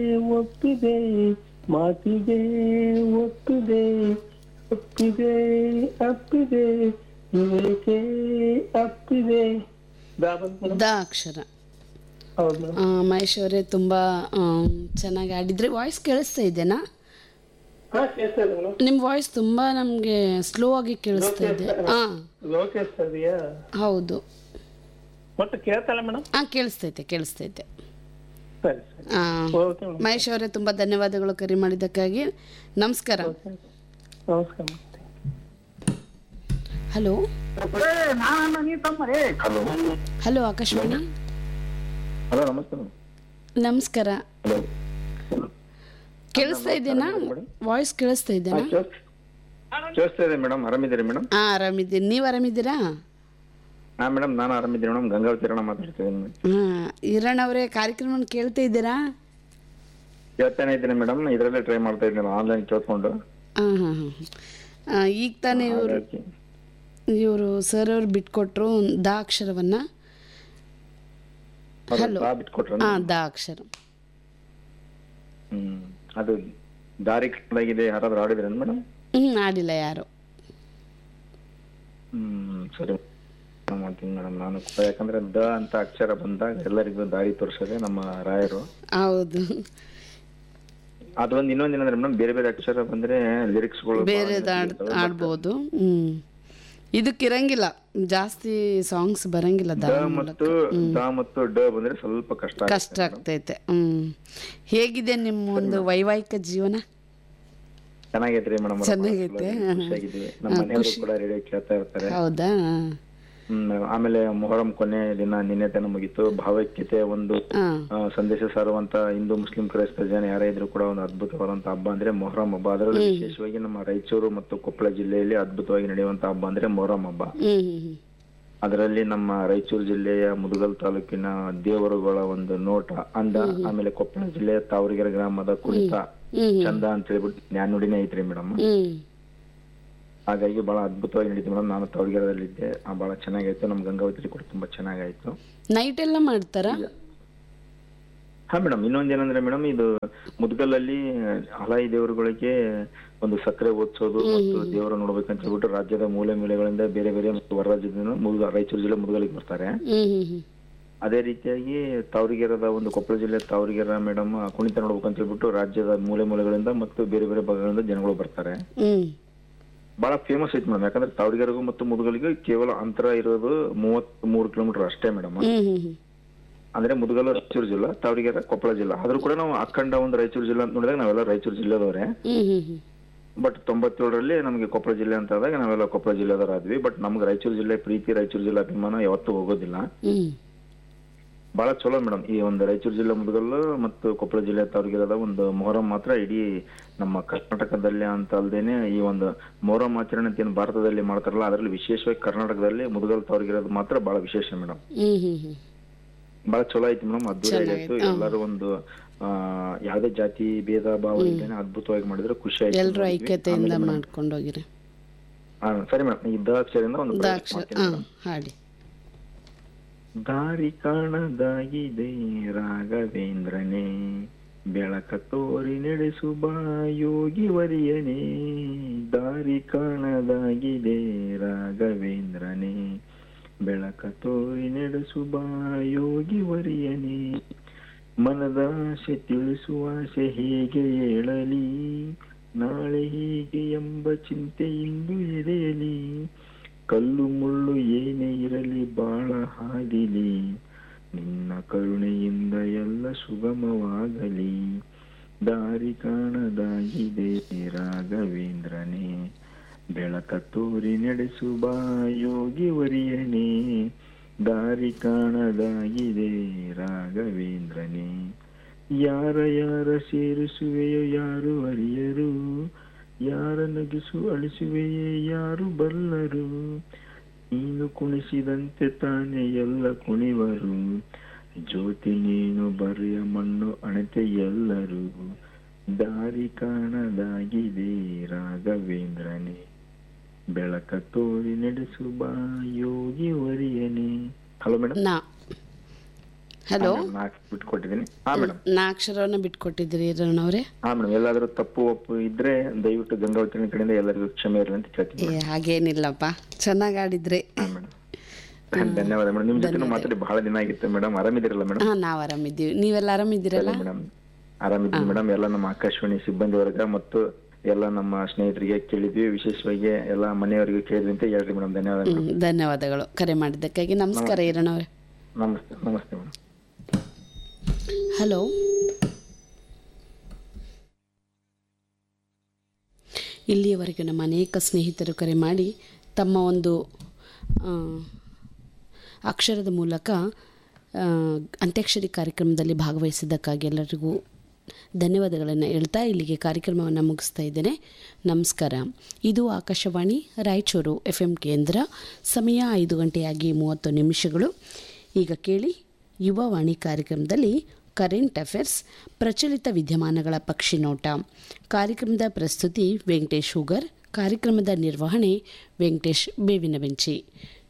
ಒಪ್ಪಿದೆ ಮಾತಿಗೆ ಒಪ್ಪಿದೆ ಒಪ್ಪಿದೆ ಅಪ್ಪಿದೆ ಏಕೆ ಅಪ್ಪಿದೆ ದಾ ಬಂತು ಮೇಡಮ್ ದ ಅಕ್ಷರ ಹೌದು ಮೇಡಮ್ ಆ, ಮಹೇಶ್ ಅವರೇ ತುಂಬ ಚೆನ್ನಾಗಿ ಆಡಿದ್ರಿ ವಾಯ್ಸ್ ಕೇಳಿಸ್ತಾ ಇದೆನಾ ಹಾ ಕೇಳ್ತಾ ಇದೆ ಮೇಡಮ್ ನಿಮ್ಮ ವಾಯ್ಸ್ ತುಂಬ ನಮಗೆ ಸ್ಲೋ ಆಗಿ ಕೇಳಿಸ್ತಾ ಇದೆ ಹಾಂ ಲೋ ಕೇಳ್ತಾ ಇದೆಯಾ ಹೌದು ಒಟ್ಟು ಕೇಳ್ತಾಳೆ ಮೇಡಮ್ ಹಾಂ ಕೇಳಿಸ್ತೈತೆ ಕೇಳಿಸ್ತೈತೆ ಸರಿ ಸರಿ ಆ, ಓಕೆ ಮೇಡಮ್ ಮಹೇಶ್ ಅವರೇ ತುಂಬ ಧನ್ಯವಾದಗಳು ಕರೆ ಮಾಡಿದ್ದಕ್ಕಾಗಿ ನಮಸ್ಕಾರ ನಮಸ್ಕಾರ madam hello hello hello Akashvani hello ನಮಸ್ತೆ ಮೇಡಮ್ ನಮಸ್ಕಾರ ಹಲೋ ಕೇಳಿಸ್ತಾ ಇದೆನಾ ವಾಯ್ಸ್ ಕೇಳಿಸ್ತಾ ಇದೆನಾ ಕೇಳಿಸ್ತಾ ಇದೆ ಮೇಡಮ್ ಆರಾಮಿದ್ದೀರಿ ಮೇಡಮ್ ಹಾಂ ಆರಾಮಿದ್ದೀನಿ ನೀವು ಆರಾಮಿದ್ದೀರಾ ಹಾ ಮೇಡಮ್ ನಾನು ಆರಾಮಿದ್ದೀನಿ ಮೇಡಮ್ ಗಂಗಾವತಿ ಕಿರಣ ಮಾತಾಡ್ತಿದ್ದೀನಿ ಮೇಡಮ್ ಹಾಂ ಈರಣ್ಣ ಅವರೇ ಕಾರ್ಯಕ್ರಮ ಕೇಳ್ತಾ ಇದ್ದೀರಾ ಕೇಳ್ತಾನೆ ಇದ್ದೀನಿ ಮೇಡಮ್ ಇದರಲ್ಲೇ ಟ್ರೈ ಮಾಡ್ತಾ ಇದ್ದೀನಿ ಆನ್ಲೈನ್ ಕೇಳ್ಕೊಂಡು ಹಾಂ ಹಾಂ ಹಾಂ ಈಗ ತಾನೇ ಇವರು ಹಾಗಾಗಿ ಇವರು ಸರ್ ಅವ್ರು ಬಿಟ್ಕೊಟ್ರು ದ ಅಕ್ಷರವನ್ನು ಅದು ಹಲೋ. ದಾ ಬಿಟ್ಕೊಟ್ರ ಹಾಂ ದ ಅಕ್ಷರ ಹ್ಮ್ ಅದು ದಾರಿ ಕಟ್ಟಾಗಿದೆ ಯಾರಾದ್ರೂ ಆಡಿದ್ರೇನು ಮೇಡಮ್ ಹ್ಞೂ ಆಡಿಲ್ಲ ಯಾರು ಹ್ಮ್ ಸರಿ ಮಾಡ್ತೀನಿ ಮೇಡಮ್ ನಾನು ಕೂಡ ಯಾಕಂದ್ರೆ ದ ಅಂತ ಅಕ್ಷರ ಬಂದಾಗ ಎಲ್ಲರಿಗೂ ದಾರಿ ತೋರಿಸೋದೆ ನಮ್ಮ ರಾಯರು ಹೌದು ಅದೊಂದು ಇನ್ನೊಂದು ಏನಂದ್ರೆ ಮೇಡಮ್ ಬೇರೆ ಬೇರೆ ಅಕ್ಷರ ಬಂದ್ರೆ ಲಿರಿಕ್ಸ್ಗಳು ಬೇರೆದು ಆಡ್ ಆಡ್ಬೋದು ಹ್ಞೂ ಇದಕ್ಕೆ ಇರಂಗಿಲ್ಲ ಜಾಸ್ತಿ ಸಾಂಗ್ಸ್ ಬರಂಗಿಲ್ಲ ದ ದ ಮತ್ತು ದ ಮತ್ತು ಡ ಬಂದ್ರೆ ಸ್ವಲ್ಪ ಕಷ್ಟ ಆಗುತ್ತೆ. ಕಷ್ಟ ಆಗ್ತೈತೆ ಹ್ಞೂ ಹೇಗಿದೆ ನಿಮ್ಮ ಒಂದು ವೈವಾಹಿಕ ಜೀವನ ಚೆನ್ನಾಗೈತ್ರಿ ಮೇಡಮ್ ಚೆನ್ನಾಗೈತೆ? ಖುಷಿಯಾಗಿದ್ದೀವಿ ನಮ್ಮ ಮನೆಯವರು ಕೂಡ ರೇಡಿಯೋ ಕೇಳ್ತಾ ಇರ್ತಾರೆ ಹೌದಾ ಹ್ಮ್ ಆಮೇಲೆ ಮೊಹರಂ ಕೊನೆ ದಿನ ನಿನ್ನೆ ತನ ಮುಗೀತು ಭಾವೈಕ್ಯತೆ ಒಂದು ಹಾಂ ಆ, ಸಂದೇಶ ಸಾರುವಂತ ಹಿಂದೂ ಮುಸ್ಲಿಂ ಕ್ರೈಸ್ತ ಜನ ಯಾರೇ ಇದ್ರು ಕೂಡ ಒಂದು ಅದ್ಭುತವಾದಂತ ಹಬ್ಬ ಅಂದ್ರೆ ಮೊಹರಂ ಹಬ್ಬ ಅದರಲ್ಲಿ ವಿಶೇಷವಾಗಿ ನಮ್ಮ ರಾಯಚೂರು ಮತ್ತು ಕೊಪ್ಪಳ ಜಿಲ್ಲೆಯಲ್ಲಿ ಅದ್ಭುತವಾಗಿ ನಡೆಯುವಂತ ಹಬ್ಬ ಅಂದ್ರೆ ಮೊಹರಂ ಹಬ್ಬ ಹ್ಞೂ ಹ್ಞೂ ಹ್ಞೂ ಅದರಲ್ಲಿ ನಮ್ಮ ರಾಯಚೂರು ಜಿಲ್ಲೆಯ ಮುದುಗಲ್ ತಾಲೂಕಿನ ದೇವರುಗಳ ಒಂದು ನೋಟ ಅಂದ ಆಮೇಲೆ ಕೊಪ್ಪಳ ಜಿಲ್ಲೆಯ ತಾವರಿಗೆರೆ ಗ್ರಾಮದ ಕುಣಿತ ಹ್ಞೂ ಚಂದ ಅಂತ ಹೇಳ್ಬಿಟ್ಟು ನ್ಯಾನುಡಿನೇ ಐತ್ರಿ ಮೇಡಮ್ ಹ್ಞೂ ಹಾಗಾಗಿ ಬಹಳ ಅದ್ಭುತವಾಗಿ ನಡೀತು ಮೇಡಮ್ ನಾನು ತಾವರಿಗೆರೆದಲ್ಲಿದ್ದೆ ಆ, ಬಹಳ ಚೆನ್ನಾಗಾಯ್ತು ನಮ್ ಗಂಗಾವತಿ ಕೂಡ ತುಂಬಾ ಚೆನ್ನಾಗಾಯ್ತು ನೈಟ್ ಎಲ್ಲ ಮಾಡ್ತಾರಾ ಹಾ ಮೇಡಮ್ ಇನ್ನೊಂದ್ ಏನಂದ್ರೆ ಮೇಡಮ್ ಇದು ಮುದ್ಗಲಲ್ಲಿ ಹಲಾಯಿ ದೇವರುಗಳಿಗೆ ಒಂದು ಸಕ್ಕರೆ ಓದಿಸೋದು ಮತ್ತು ದೇವರ ನೋಡ್ಬೇಕಂತ ಹೇಳ್ಬಿಟ್ಟು ರಾಜ್ಯದ ಮೂಲೆ ಮೂಲೆಗಳಿಂದ ಬೇರೆ ಬೇರೆ ಮತ್ತು ಹೊರ ರಾಜ್ಯದಿಂದ ಮುದ್ಗ ರಾಯಚೂರು ಜಿಲ್ಲೆ ಮುದ್ಗಲಿಗೆ ಬರ್ತಾರೆ ಹ್ಞೂ ಹ್ಞೂ ಹ್ಞೂ ಅದೇ ರೀತಿಯಾಗಿ ತಾವರಿಗೆರದ ಒಂದು ಕೊಪ್ಪಳ ಜಿಲ್ಲೆ ತಾವರಿಗೆರ ಮೇಡಮ್ ಕುಣಿತ ನೋಡ್ಬೇಕಂತ ಹೇಳ್ಬಿಟ್ಟು ರಾಜ್ಯದ ಮೂಲೆ ಮೂಲೆಗಳಿಂದ ಮತ್ತು ಬೇರೆ ಬೇರೆ ಭಾಗಗಳಿಂದ ಜನಗಳು ಬರ್ತಾರೆ ಹ್ಞೂ ಬಹಳ ಫೇಮಸ್ ಐತಿ ಮೇಡಮ್ ಯಾಕಂದ್ರೆ ತಾವರಿಗೆರೆಗೂ ಮತ್ತು ಮುದುಗಲಿಗೆ ಕೇವಲ ಅಂತರ ಇರೋದು ಮೂವತ್ತ್ ಮೂರು ಕಿಲೋಮೀಟರ್ ಅಷ್ಟೇ ಮೇಡಮ್ ಹ್ಞೂ ಹ್ಞೂ ಹ್ಞೂ ಅಂದ್ರೆ ಮುದುಗಲ ರಾಯಚೂರು ಜಿಲ್ಲಾ ತಾವರಿಗೆರೆ ಕೊಪ್ಪಳ ಜಿಲ್ಲಾ ಆದ್ರೂ ಕೂಡ ನಾವು ಅಖಂಡ ಒಂದು ರಾಯಚೂರು ಜಿಲ್ಲಾ ಅಂತ ನೋಡಿದಾಗ ನಾವೆಲ್ಲ ರಾಯಚೂರು ಜಿಲ್ಲೆದವರೇ ಹ್ಞೂ ಹ್ಞೂ ಹ್ಞೂ ಬಟ್ ತೊಂಬತ್ತೇಳರಲ್ಲಿ ನಮಗೆ ಕೊಪ್ಪಳ ಜಿಲ್ಲೆ ಅಂತ ಆದಾಗ ನಾವೆಲ್ಲ ಕೊಪ್ಪಳ ಜಿಲ್ಲೆದವರ ಆದ್ವಿ ಬಟ್ ನಮ್ಗೆ ರಾಯಚೂರು ಜಿಲ್ಲೆ ಪ್ರೀತಿ ರಾಯಚೂರು ಜಿಲ್ಲಾ ಅಭಿಮಾನ ಯಾವತ್ತೂ ಹೋಗೋದಿಲ್ಲ ಹ್ಞೂ ಬಹಳ ಚಲೋ ಮೇಡಮ್ ಈ ಒಂದು ರಾಯಚೂರು ಜಿಲ್ಲೆ ಮುದಗಲ್ಲು ಮತ್ತು ಕೊಪ್ಪಳ ಜಿಲ್ಲೆ ತಾವರಿಗಿರದ ಒಂದು ಮೊಹರಂ ಮಾತ್ರ ಇಡೀ ನಮ್ಮ ಕರ್ನಾಟಕದಲ್ಲಿ ಅಂತ ಅಲ್ದೇನೆ ಈ ಒಂದು ಮೊಹರಂ ಆಚರಣೆ ಅಂತ ಏನು ಭಾರತದಲ್ಲಿ ಮಾಡ್ತಾರಲ್ಲ ಅದರಲ್ಲಿ ವಿಶೇಷವಾಗಿ ಕರ್ನಾಟಕದಲ್ಲಿ ಮುದಗಲ್ ತಾವರಿಗಿರೋದು ಮಾತ್ರ ಬಹಳ ವಿಶೇಷ ಮೇಡಮ್ ಹ್ಞೂ ಹ್ಞೂ ಹ್ಞೂ ಬಹಳ ಚಲೋ ಆಯ್ತು ಮೇಡಮ್ ಅದ್ದೂರಿಯಾಗಿ ಆಯ್ತು ಎಲ್ಲರೂ ಒಂದು ಆ ಯಾವ್ದೇ ಜಾತಿ ಭೇದ ಭಾವ ಇಲ್ದೇನೆ ಅದ್ಭುತವಾಗಿ ಮಾಡಿದ್ರೆ ಖುಷಿ ಆಯ್ತು ಎಲ್ಲರೂ ನೋಡಿದ್ವಿ. ಐಕ್ಯತೆಯಿಂದ ಆಮೇಲೆ madam, ಮಾಡ್ಕೊಂಡು ಹೋಗಿರಿ ಆ, ಸರಿ ಮೇಡಮ್ ಈ ದ ಅಕ್ಷರದಿಂದ ಒಂದು ಪ್ರಯತ್ನ ದಾಕ್ಷ ಮಾಡ್ತೀನಿ ಹಾಂ madam. ಹಾಡಿ ದಾರಿ ಕಾಣದಾಗಿದೆ ರಾಘವೇಂದ್ರನೇ ಬೆಳಕ ತೋರಿ ನಡೆಸು ಬಾ ಯೋಗಿ ವರಿಯನೇ ದಾರಿ ಕಾಣದಾಗಿದೆ ರಾಘವೇಂದ್ರನೇ ಬೆಳಕ ತೋರಿ ನಡೆಸು ಬಾ ಯೋಗಿ ವರಿಯನೇ ಮನದಾಸೆ ತಿಳಿಸುವ ಆಸೆ ಹೇಗೆ ಹೇಳಲಿ ನಾಳೆ ಹೀಗೆ ಎಂಬ ಚಿಂತೆ ಇಂದು ಎದೆಯಲಿ ಕಲ್ಲು ಮುಳ್ಳು ಏನೇ ಇರಲಿ ಬಾಳ ಹಾದಿಲಿ ನಿನ್ನ ಕರುಣೆಯಿಂದ ಎಲ್ಲ ಸುಗಮವಾಗಲಿ ದಾರಿ ಕಾಣದಾಗಿದೆ ರಾಘವೇಂದ್ರನೇ ಬೆಳಕ ತೋರಿ ನಡೆಸು ಬಾ ಯೋಗಿ ವರಿಯನೇ ದಾರಿ ಕಾಣದಾಗಿದೆ ರಾಘವೇಂದ್ರನೇ ಯಾರ ಯಾರ ಸೇರಿಸುವೆಯೋ ಯಾರು ಅರಿಯರು ಯಾರ ನಗಿಸು ಅಳಿಸುವೆಯೇ ಯಾರು ಬಲ್ಲರು ನೀನು ಕುಣಿಸಿದಂತೆ ತಾನೇ ಎಲ್ಲ ಕುಣಿವರು ಜ್ಯೋತಿ ನೀನು ಬರೆಯ ಮಣ್ಣು ಅಣತೆ ಎಲ್ಲರೂ ದಾರಿ ಕಾಣದಾಗಿದೆ ರಾಘವೇಂದ್ರನೇ ಬೆಳಕ ತೋರಿ ನಡೆಸು ಬಾ ಯೋಗಿ ವರಿಯನೇ ಹಲೋ ಮೇಡಮ್ ನಾ ಹಲೋ ನಾಲ್ಕು ಬಿಟ್ಕೊಟ್ಟಿದ್ದೀನಿ ಹಾ ಮೇಡಮ್ ನಾಲ್ಕಕ್ಷರವನ್ನು ಬಿಟ್ಕೊಟ್ಟಿದ್ದೀರಿ ಹಿರಣ್ಣವ್ರೆ ಹಾ ಮೇಡಮ್ ಎಲ್ಲಾದ್ರೂ ತಪ್ಪು ಒಪ್ಪು ಇದ್ರೆ ದಯವಿಟ್ಟು ಗಂಗಾವತಿ ಕಡೆಯಿಂದ ಎಲ್ಲರಿಗೂ ಕ್ಷಮೆ ಇರಲಿ ಅಂತ ಕೇಳ್ತೀನಿ ಏ ಹಾಗೇನಿಲ್ಲಪ್ಪ ಚೆನ್ನಾಗಿ ಆಡಿದ್ರಿ ಹಾ ಮೇಡಮ್ ಧನ್ಯವಾದ ಮೇಡಮ್ ನಿಮ್ ಜೊತೆ ಮಾತಾಡಿ ಬಹಳ ದಿನ ಆಗಿತ್ತು ಮೇಡಮ್ ಆರಾಮಿದಿರಲ್ಲ ಮೇಡಮ್ ಹಾಂ ನಾವು ಆರಾಮಿದ್ದೀವಿ ನೀವೆಲ್ಲ ಆರಾಮಿದ್ದೀರಲ್ಲ ಮೇಡಮ್ ಆರಾಮಿದ್ದೀನಿ ಮೇಡಮ್ ಎಲ್ಲ ನಮ್ಮ ಆಕಾಶವಾಣಿ ಸಿಬ್ಬಂದಿ ವರ್ಗ ಮತ್ತು ಎಲ್ಲ ನಮ್ಮ ಸ್ನೇಹಿತರಿಗೆ ಕೇಳಿದ್ವಿ ವಿಶೇಷವಾಗಿ ಎಲ್ಲ ಮನೆಯವರಿಗೆ ಕೇಳಿದ್ವಿ ಅಂತ ಹೇಳ್ರಿ ಮೇಡಮ್ ಧನ್ಯವಾದ ಹ್ಮ್, ಧನ್ಯವಾದಗಳು ಕರೆ ಮಾಡಿದ್ದಕ್ಕಾಗಿ ನಮಸ್ಕಾರ ಹಿರಣ್ಣವ್ರೆ ನಮಸ್ತೆ ನಮಸ್ತೆ ಮೇಡಮ್ ಹಲೋ ಇಲ್ಲಿಯವರೆಗೂ ನಮ್ಮ ಅನೇಕ ಸ್ನೇಹಿತರು ಕರೆ ಮಾಡಿ ತಮ್ಮ ಒಂದು ಆ, ಅಕ್ಷರದ ಮೂಲಕ ಆ, ಅಂತ್ಯಾಕ್ಷರಿ ಕಾರ್ಯಕ್ರಮದಲ್ಲಿ ಭಾಗವಹಿಸಿದ್ದಕ್ಕಾಗಿ ಎಲ್ಲರಿಗೂ ಧನ್ಯವಾದಗಳನ್ನು ಹೇಳ್ತಾ ಇಲ್ಲಿಗೆ ಕಾರ್ಯಕ್ರಮವನ್ನು ಮುಗಿಸ್ತಾ ಇದ್ದೇನೆ ನಮಸ್ಕಾರ ಇದು ಆಕಾಶವಾಣಿ ರಾಯಚೂರು ಎಫ್ ಎಂ ಕೇಂದ್ರ ಸಮಯ ಐದು ಗಂಟೆಯಾಗಿ ಮೂವತ್ತು ನಿಮಿಷಗಳು ಈಗ ಕೇಳಿ ಯುವವಾಣಿ ಕಾರ್ಯಕ್ರಮದಲ್ಲಿ ಕರೆಂಟ್ ಅಫೇರ್ಸ್ ಪ್ರಚಲಿತ ವಿದ್ಯಮಾನಗಳ ಪಕ್ಷಿ ನೋಟ ಕಾರ್ಯಕ್ರಮದ ಪ್ರಸ್ತುತಿ ವೆಂಕಟೇಶ್ ಹುಗರ್ ಕಾರ್ಯಕ್ರಮದ ನಿರ್ವಹಣೆ ವೆಂಕಟೇಶ್ ಬೇವಿನ ಬೆಂಚಿ